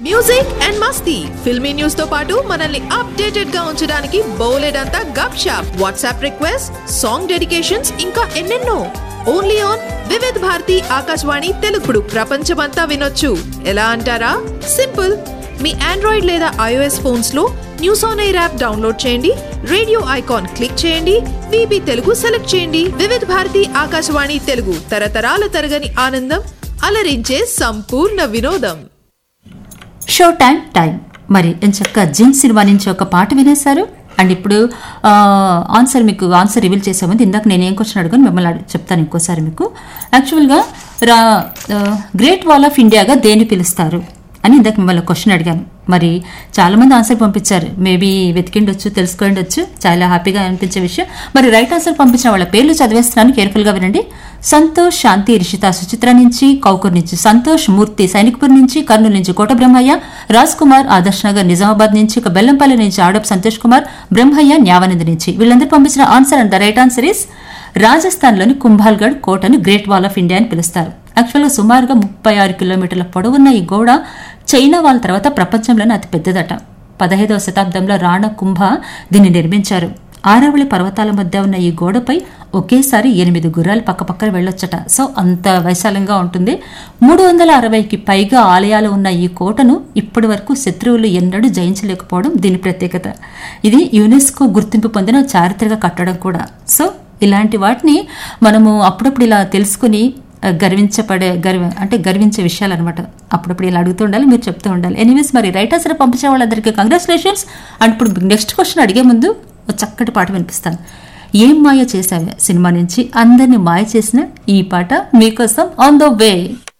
music and మస్తీ filmy news తో పాటు మనల్ని అప్డేటెడ్ గా ఉంచడానికి బోలెడంతా గప్ షాప్ వాట్సాప్ రిక్వెస్ట్ సాంగ్ డెడికేషన్స్ ఇంకా ఎన్నెన్నో ఓన్లీ ఆన్ వివిధ్ భారతి ఆకాశవాణి తెలుగుడు ప్రపంచమంతా వినొచ్చు ఎలా అంటారా సింపుల్ మీ ఆండ్రాయిడ్ లేదా ఐఓఎస్ ఫోన్స్ లో news on air app download చేయండి రేడియో ఐకాన్ క్లిక్ చేయండి విబి తెలుగు సెలెక్ట్ చేయండి వివిధ భారతి ఆకాశవాణి తెలుగు తరతరాల తరగని ఆనందం అలరించే సంపూర్ణ వినోదం షో టైం టైం మరి ఎంచక్క జిన్ సినిమా నుంచి ఒక పాట వినేశారు అండ్ ఇప్పుడు ఆ, ఆన్సర్ మీకు ఆన్సర్ రివీల్ చేసే ముందు ఇందాక నేను ఏం క్వశ్చన్ అడుగుని మిమ్మల్ని అడుగు- చెప్తాను ఇంకోసారి మీకు యాక్చువల్గా రా ఆ, గ్రేట్ వాల్ ఆఫ్ ఇండియాగా దేన్ని పిలుస్తారు అని ఇందాక మిమ్మల్ని క్వశ్చన్ అడిగాను మరి చాలా మంది ఆన్సర్ పంపించారు మేబీ వెతికిండొచ్చు తెలుసుకోండొచ్చు చాలా హ్యాపీగా అనిపించే విషయం మరి రైట్ ఆన్సర్ పంపించిన వాళ్ళ పేర్లు చదివేస్తున్నాను కేర్ఫుల్ గా వినండి సంతోష్ శాంతి రిషిత సుచిత్ర నుంచి కౌకూర్ నుంచి సంతోష్ మూర్తి సైనిక్పూర్ నుంచి కర్నూలు నుంచి కోట బ్రహ్మయ్య రాజ్ కుమార్ ఆదర్శ్ నగర్ నిజామాబాద్ నుంచి ఇక బెల్లంపల్లి నుంచి ఆడప్ సంతోష్ కుమార్ బ్రహ్మయ్య న్యావనంది నుంచి వీళ్ళందరూ పంపించిన answer and the right answer is రాజస్థాన్లోని కుంభాల్గఢ్ కోటను గ్రేట్ వాల్ ఆఫ్ ఇండియా అని పిలుస్తారు యాక్చువల్గా సుమారుగా ముప్పై ఆరు కిలోమీటర్ల పొడవున్న ఈ గోడ చైనా వాళ్ళ తర్వాత ప్రపంచంలోనే అతి పెద్దదట పదహైదవ శతాబ్దంలో రాణా కుంభ దీన్ని నిర్మించారు ఆరావళి పర్వతాల మధ్య ఉన్న ఈ గోడపై ఒకేసారి ఎనిమిది గుర్రాలు పక్కపక్కన వెళ్ళొచ్చట సో అంత వైశాలంగా ఉంటుంది మూడు వందల అరవైకి పైగా ఆలయాలు ఉన్న ఈ కోటను ఇప్పటి వరకు శత్రువులు ఎన్నడూ జయించలేకపోవడం దీని ప్రత్యేకత ఇది యునెస్కో గుర్తింపు పొందిన చారిత్రక కట్టడం కూడా సో ఇలాంటి వాటిని మనము అప్పుడప్పుడు ఇలా తెలుసుకుని ఆ, గర్వించబడే గర్వ అంటే గర్వించే విషయాలు అనమాట అప్పుడప్పుడు ఇలా అడుగుతూ ఉండాలి మీరు చెప్తూ ఉండాలి ఎనీవేస్ మరి రైట్ ఆన్సర్ పంపించే వాళ్ళందరికీ కంగ్రాచులేషన్స్ అండ్ ఇప్పుడు నెక్స్ట్ క్వశ్చన్ అడిగే ముందు ఒక చక్కటి పాట వినిపిస్తాను ఏం మాయ చేసావే సినిమా నుంచి అందరిని మాయ చేసిన ఈ పాట మీకోసం ఆన్ ద వే